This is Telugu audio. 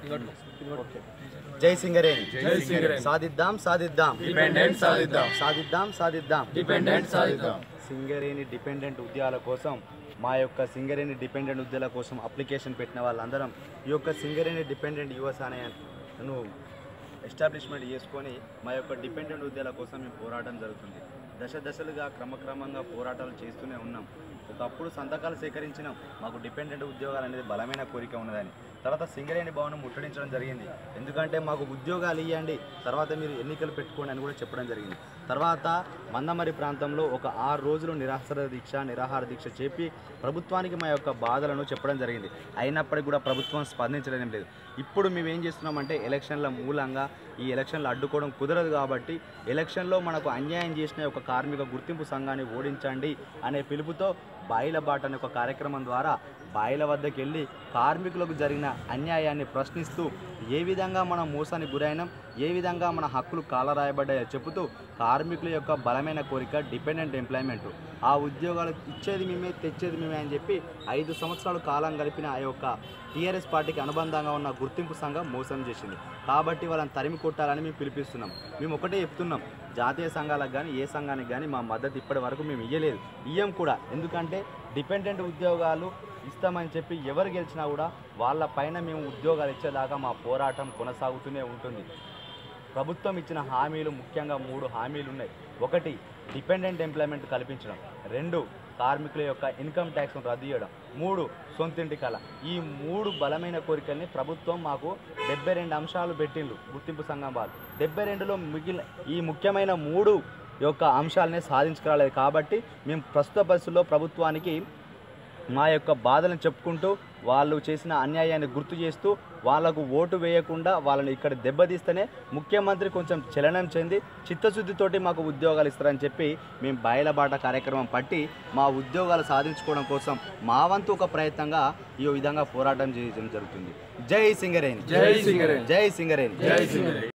జై సింగరేణి జై సింగరేణి. సాధిద్దాం సాధిద్దాం డిపెండెంట్ సాధిద్దాం. సాధిద్దాం సాధిద్దాం డిపెండెంట్ సాధిద్దాం. సింగరేణి డిపెండెంట్ ఉద్యోగాల కోసం మా యొక్క సింగరేణి డిపెండెంట్ ఉద్యోగాల కోసం అప్లికేషన్ పెట్టిన వాళ్ళందరం ఈ యొక్క సింగరేణి డిపెండెంట్ యువస్ అనేను ఎస్టాబ్లిష్మెంట్ చేసుకొని మా యొక్క డిపెండెంట్ ఉద్యోగాల కోసం మేము పోరాటం జరుగుతుంది దశ దశలుగా క్రమక్రమంగా పోరాటాలు చేస్తూనే ఉన్నాం ఒకప్పుడు సంతకాలు సేకరించినాం మాకు డిపెండెంట్ ఉద్యోగాలు అనేది బలమైన కోరిక ఉన్నదని తర్వాత సింగరేణి భవనం ముట్టడించడం జరిగింది ఎందుకంటే మాకు ఉద్యోగాలు ఇవ్వండి తర్వాత మీరు ఎన్నికలు పెట్టుకోండి అని కూడా చెప్పడం జరిగింది తర్వాత మందమరి ప్రాంతంలో ఒక ఆరు రోజులు నిరాహార దీక్ష నిరాహార దీక్ష చెప్పి ప్రభుత్వానికి మా యొక్క బాధలను చెప్పడం జరిగింది అయినప్పటికీ కూడా ప్రభుత్వం స్పందించడం లేదు ఇప్పుడు మేము ఏం చేస్తున్నామంటే ఎలక్షన్ల మూలంగా ఈ ఎలక్షన్లు అడ్డుకోవడం కుదరదు కాబట్టి ఎలక్షన్లో మనకు అన్యాయం చేసిన ఒక కార్మిక గుర్తింపు సంఘాన్ని ఓడించండి అనే పిలుపుతో బాయిల బాట అనే ఒక కార్యక్రమం ద్వారా బాయిల వద్దకు వెళ్ళి కార్మికులకు జరిగిన అన్యాయాన్ని ప్రశ్నిస్తూ ఏ విధంగా మనం మోసానికి గురైనాం ఏ విధంగా మన హక్కులు కాలరాయబడ్డాయో చెబుతూ కార్మికుల యొక్క బలమైన కోరిక డిపెండెంట్ ఎంప్లాయ్మెంట్ ఆ ఉద్యోగాలు ఇచ్చేది మేమే తెచ్చేది మేమే అని చెప్పి ఐదు సంవత్సరాలు కాలం గడిపిన ఆ యొక్క టీఆర్ఎస్ పార్టీకి అనుబంధంగా ఉన్న గుర్తింపు సంఘం మోసం చేసింది కాబట్టి వాళ్ళని తరిమి కొట్టాలని మేము పిలిపిస్తున్నాం మేము ఒకటే చెప్తున్నాం జాతీయ సంఘాలకు కానీ ఏ సంఘానికి కానీ మా మద్దతు ఇప్పటి వరకు మేము ఇయ్యలేదు ఇయ్యం కూడా ఎందుకంటే డిపెండెంట్ ఉద్యోగాలు ఇస్తామని చెప్పి ఎవరు గెలిచినా కూడా వాళ్ళ పైన మేము ఉద్యోగాలు ఇచ్చేదాకా మా పోరాటం కొనసాగుతూనే ఉంటుంది ప్రభుత్వం ఇచ్చిన హామీలు ముఖ్యంగా మూడు హామీలు ఉన్నాయి ఒకటి డిపెండెంట్ ఎంప్లాయ్మెంట్ కల్పించడం రెండు కార్మికుల యొక్క ఇన్కమ్ ట్యాక్స్ను రద్దు చేయడం మూడు సొంతింటి కళ ఈ మూడు బలమైన కోరికల్ని ప్రభుత్వం మాకు డెబ్బై రెండు అంశాలు పెట్టిండ్రు గుర్తింపు సంఘం వాళ్ళు డెబ్బై రెండులో మిగిలిన ఈ ముఖ్యమైన మూడు యొక్క అంశాలనే సాధించుకోలేదు కాబట్టి మేము ప్రస్తుత పరిస్థితుల్లో ప్రభుత్వానికి మా యొక్క బాధలను చెప్పుకుంటూ వాళ్ళు చేసిన అన్యాయాన్ని గుర్తు చేస్తూ వాళ్ళకు ఓటు వేయకుండా వాళ్ళని ఇక్కడ దెబ్బతీస్తేనే ముఖ్యమంత్రి కొంచెం చలనం చెంది చిత్తశుద్ధితోటి మాకు ఉద్యోగాలు ఇస్తారని చెప్పి మేము బయలబాట కార్యక్రమం పట్టి మా ఉద్యోగాలు సాధించుకోవడం కోసం మా వంతు ఒక ప్రయత్నంగా ఈ విధంగా పోరాటం చేయడం జరుగుతుంది జై సింగరేణి జై సింగరేణి. జై సింగరేణి జై సింగరేణి